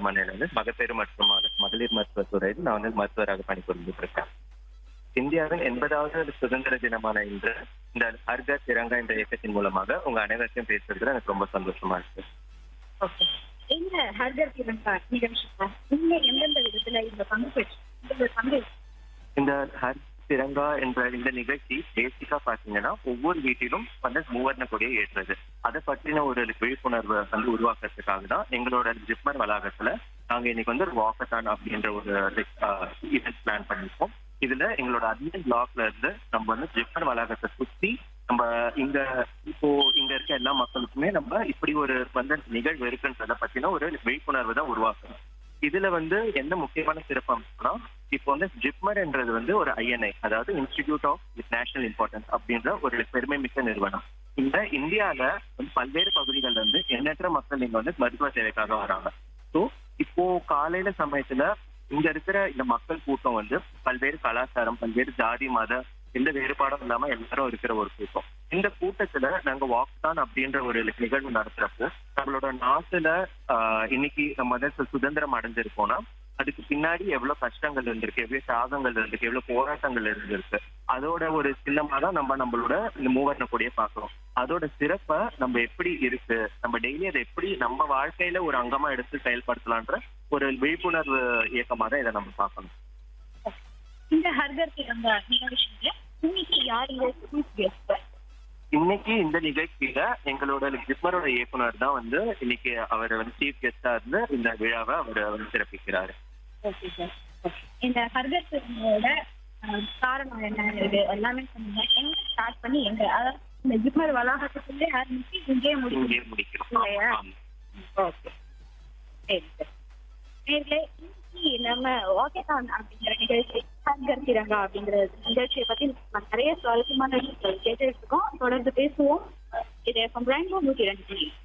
மருத்துவமனையில வந்து மகப்பேறு மற்றும் மகளிர் மருத்துவத்துறையில் நான் வந்து மருத்துவராக பணிபுரிந்துட்டு இருக்கேன் இந்தியாவின் எண்பதாவது சுதந்திர தினமான இன்று இந்த ஹர்கர் திரங்கா என்ற இயக்கத்தின் மூலமாக உங்க அனைவருக்கும் பேசுறதுல எனக்கு ரொம்ப சந்தோஷமா இருக்கு ஓகே இந்த ஹர்கர் திரங்கா நிகழ்ச்சியில நீங்க எந்தெந்த விதத்துல இந்த பங்கு பெற்று இந்த பங்கு இந்த ஹர் திரங்கா என்ற இந்த நிகழ்ச்சி பேசிக்கா பாத்தீங்கன்னா ஒவ்வொரு வீட்டிலும் வந்து மூவர்ண கொடியை ஏற்றுறது அதை பற்றின ஒரு விழிப்புணர்வை வந்து உருவாக்குறதுக்காக தான் எங்களோட ஜிப்மர் வளாகத்துல நாங்க இன்னைக்கு வந்து ஒரு வாக்கத்தான் அப்படின்ற ஒரு இவெண்ட் பிளான் பண்ணிருக்கோம் இதுல எங்களோட அட்மின் பிளாக்ல இருந்து நம்ம வந்து ஜிப்மர் வளாகத்தை சுத்தி நம்ம இங்க இப்போ இங்க இருக்க எல்லா மக்களுக்குமே நம்ம இப்படி ஒரு வந்து நிகழ்வு இருக்குன்றத பத்தின ஒரு விழிப்புணர்வு தான் உருவாக்கணும் இதுல வந்து என்ன முக்கியமான சிறப்பு அம்சம்னா இப்போ வந்து ஜிப்மர் என்றது வந்து ஒரு ஐஎன்ஐ அதாவது இன்ஸ்டிடியூட் ஆஃப் நேஷனல் இம்பார்ட்டன்ஸ் அப்படின்ற ஒரு பெருமை மிக்க நிறுவனம் இந்த இந்தியால வந்து பல்வேறு பகுதிகள்ல இருந்து எண்ணற்ற மக்கள் இங்க வந்து மருத்துவ சேவைக்காக வராங்க ஸோ இப்போ காலையில சமயத்துல இங்க இருக்கிற இந்த மக்கள் கூட்டம் வந்து பல்வேறு கலாச்சாரம் பல்வேறு ஜாதி மத எந்த வேறுபாடும் இல்லாம எல்லாரும் இருக்கிற ஒரு கூட்டம் இந்த கூட்டத்துல நாங்க வாக் தான் அப்படின்ற ஒரு நிகழ்வு நடத்துறப்போ நம்மளோட நாட்டுல ஆஹ், இன்னைக்கு நம்ம வந்து சுதந்திரம் அடைஞ்சிருக்கோம்னா அதுக்கு பின்னாடி எவ்வளவு கஷ்டங்கள் இருந்திருக்கு எவ்வளவு தியாகங்கள் இருந்திருக்கு எவ்வளவு போராட்டங்கள் இருந்திருக்கு அதோட ஒரு சின்னமா தான் நம்ம நம்மளோட இந்த மூவர்ண கொடியை பாக்குறோம் அதோட சிறப்பை நம்ம எப்படி இருக்கு நம்ம டெய்லி அதை எப்படி நம்ம வாழ்க்கையில ஒரு அங்கமா எடுத்து செயல்படுத்தலான்ற ஒரு விழிப்புணர்வு இயக்கமா தான் இதை நம்ம பார்க்கணும் இந்த ஹர்கர் திரங்கா நிகழ்ச்சியில இன்னைக்கு யார் இங்க சீஃப் கெஸ்ட் இன்னைக்கு இந்த நிகழ்ச்சியில எங்களோட ஜிப்மரோட இயக்குனர் தான் வந்து இன்னைக்கு அவர் வந்து சீஃப் கெஸ்டா இருந்து இந்த விழாவை அவர் வந்து சிறப்பிக்கிறாரு ஓகே சார் இந்த ஹர்கர் திரங்கோட அஹ், காரணம் என்ன இது எல்லாமே சொன்னீங்க எங்க ஸ்டார்ட் பண்ணி எங்க அதாவது இந்த ஜிப்மர் வளாகத்துக்குள்ளே ஆரம்பிச்சு இங்கேயே முடியும் இங்கே முடிக்கிறோம் இல்லையா? ஆமா. ஓகே சரி சார் நேர்களே இன்னைக்கு நம்ம வாக்கேதான் அப்படிங்கிற நிகழ்ச்சி ஹர்கர் திரங்கா அப்படிங்கிற நிகழ்ச்சியை பத்தி நம்ம நிறைய சுவாரஸ்யமான விஷயங்கள் கேட்டுட்டு இருக்கோம் தொடர்ந்து பேசுவோம் இது எஃப்எம் ரெயின்போ நூற்றி ரெண்டு புள்ளி